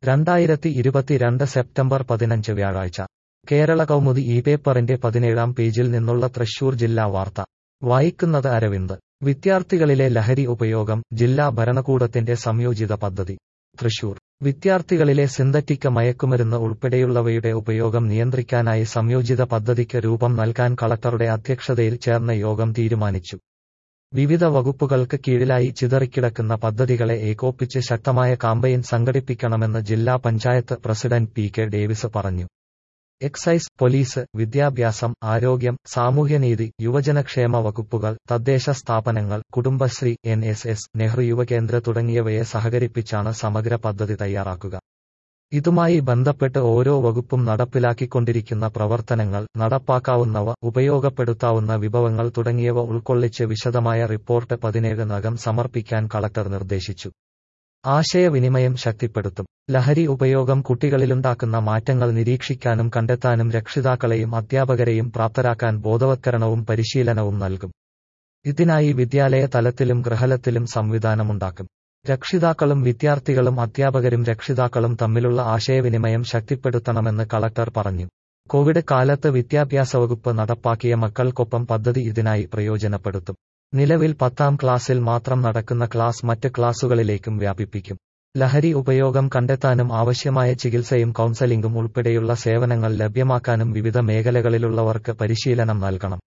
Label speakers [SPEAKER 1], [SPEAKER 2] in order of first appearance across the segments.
[SPEAKER 1] രണ്ടായിരത്തി ഇരുപത്തിരണ്ട് സെപ്റ്റംബർ പതിനഞ്ച് വ്യാഴാഴ്ച കേരള കൗമുദി ഈ പേപ്പറിന്റെ പതിനേഴാം പേജിൽ നിന്നുള്ള തൃശൂർ ജില്ലാ വാർത്ത വായിക്കുന്നത് അരവിന്ദ് വിദ്യാർത്ഥികളിലെ ലഹരി ഉപയോഗം ജില്ലാ ഭരണകൂടത്തിന്റെ സംയോജിത പദ്ധതി തൃശൂർ വിദ്യാർത്ഥികളിലെ സിന്തറ്റിക് മയക്കുമരുന്ന് ഉൾപ്പെടെയുള്ളവയുടെ ഉപയോഗം നിയന്ത്രിക്കാനായി സംയോജിത പദ്ധതിക്ക് രൂപം നൽകാൻ കളക്ടറുടെ അധ്യക്ഷതയിൽ ചേർന്ന യോഗം തീരുമാനിച്ചു വിവിധ വകുപ്പുകൾക്ക് കീഴിലായി ചിതറിക്കിടക്കുന്ന പദ്ധതികളെ ഏകോപിച്ച് ശക്തമായ കാമ്പയിൻ സംഘടിപ്പിക്കണമെന്ന് ജില്ലാ panchayat president P K Davis പറഞ്ഞു എക്സൈസ് പോലീസ് വിദ്യാഭ്യാസം ആരോഗ്യം സാമൂഹ്യനീതി യുവജനക്ഷേമ വകുപ്പുകൾ തദ്ദേശ സ്ഥാപനങ്ങൾ Kudumbashree N S S Nehru യുവകേന്ദ്ര തുടങ്ങിയവയെ സഹകരിപ്പിച്ചാണ് സമഗ്ര പദ്ധതി തയ്യാറാക്കുക ഇതുമായി ബന്ധപ്പെട്ട് ഓരോ വകുപ്പും നടപ്പിലാക്കിക്കൊണ്ടിരിക്കുന്ന പ്രവർത്തനങ്ങൾ നടപ്പാക്കാവുന്നവ ഉപയോഗപ്പെടുത്താവുന്ന വിഭവങ്ങൾ തുടങ്ങിയവ ഉൾക്കൊള്ളിച്ച് വിശദമായ റിപ്പോർട്ട് പതിനേഴ് നകം സമർപ്പിക്കാൻ കളക്ടർ നിർദ്ദേശിച്ചു ആശയവിനിമയം ശക്തിപ്പെടുത്തും ലഹരി ഉപയോഗം കുട്ടികളിലുണ്ടാക്കുന്ന മാറ്റങ്ങൾ നിരീക്ഷിക്കാനും കണ്ടെത്താനും രക്ഷിതാക്കളെയും അധ്യാപകരെയും പ്രാപ്തരാക്കാൻ ബോധവത്കരണവും പരിശീലനവും നൽകും ഇതിനായി വിദ്യാലയ തലത്തിലും ഗൃഹലത്തിലും സംവിധാനമുണ്ടാക്കും രക്ഷിതാക്കളും വിദ്യാർത്ഥികളും അധ്യാപകരും രക്ഷിതാക്കളും തമ്മിലുള്ള ആശയവിനിമയം ശക്തിപ്പെടുത്തണമെന്ന് കളക്ടർ പറഞ്ഞു കോവിഡ് കാലത്ത് വിദ്യാഭ്യാസ വകുപ്പ് നടപ്പാക്കിയ മക്കൾക്കൊപ്പം പദ്ധതി ഇതിനായി പ്രയോജനപ്പെടുത്തും നിലവിൽ പത്താം ക്ലാസ്സിൽ മാത്രം നടക്കുന്ന ക്ലാസ് മറ്റ് ക്ലാസുകളിലേക്കും വ്യാപിപ്പിക്കും ലഹരി ഉപയോഗം കണ്ടെത്താനും ആവശ്യമായ ചികിത്സയും കൌൺസലിംഗും ഉൾപ്പെടെയുള്ള സേവനങ്ങൾ ലഭ്യമാക്കാനും വിവിധ മേഖലകളിലുള്ളവർക്ക് പരിശീലനം നൽകണം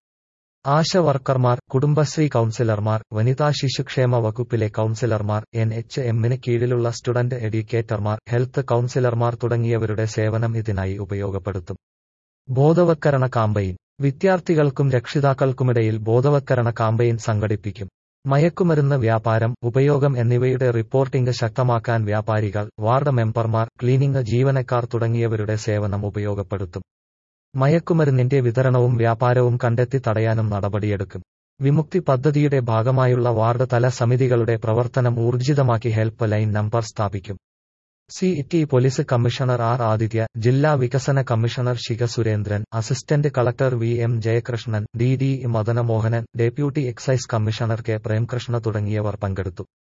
[SPEAKER 1] ആശ വർക്കർമാർ കുടുംബശ്രീ കൌൺസിലർമാർ വനിതാ ശിശുക്ഷേമ വകുപ്പിലെ കൌൺസിലർമാർ എൻ എച്ച് എമ്മിന് കീഴിലുള്ള സ്റ്റുഡന്റ് എഡ്യൂക്കേറ്റർമാർ ഹെൽത്ത് കൌൺസിലർമാർ തുടങ്ങിയവരുടെ സേവനം ഇതിനായി ഉപയോഗപ്പെടുത്തും ബോധവത്കരണ കാമ്പയിൻ വിദ്യാർത്ഥികൾക്കും രക്ഷിതാക്കൾക്കുമിടയിൽ ബോധവത്കരണ കാമ്പയിൻ സംഘടിപ്പിക്കും മയക്കുമരുന്ന് വ്യാപാരം ഉപയോഗം എന്നിവയുടെ റിപ്പോർട്ടിംഗ് ശക്തമാക്കാൻ വ്യാപാരികൾ വാർഡ് മെമ്പർമാർ ക്ലീനിംഗ് ജീവനക്കാർ തുടങ്ങിയവരുടെ സേവനം ഉപയോഗപ്പെടുത്തും മയക്കുമരുന്നിന്റെ വിതരണവും വ്യാപാരവും കണ്ടെത്തി തടയാനും നടപടിയെടുക്കും വിമുക്തി പദ്ധതിയുടെ ഭാഗമായുള്ള വാർഡ് തല സമിതികളുടെ പ്രവർത്തനം ഊർജിതമാക്കി ഹെൽപ്പ് ലൈൻ നമ്പർ സ്ഥാപിക്കും C T police commissioner R Aditya ജില്ലാ വികസന commissioner Shikha Surendran assistant collector V M Jayakrishnan D D Madanamohanan deputy excise commissioner K Premkrishna തുടങ്ങിയവർ പങ്കെടുത്തു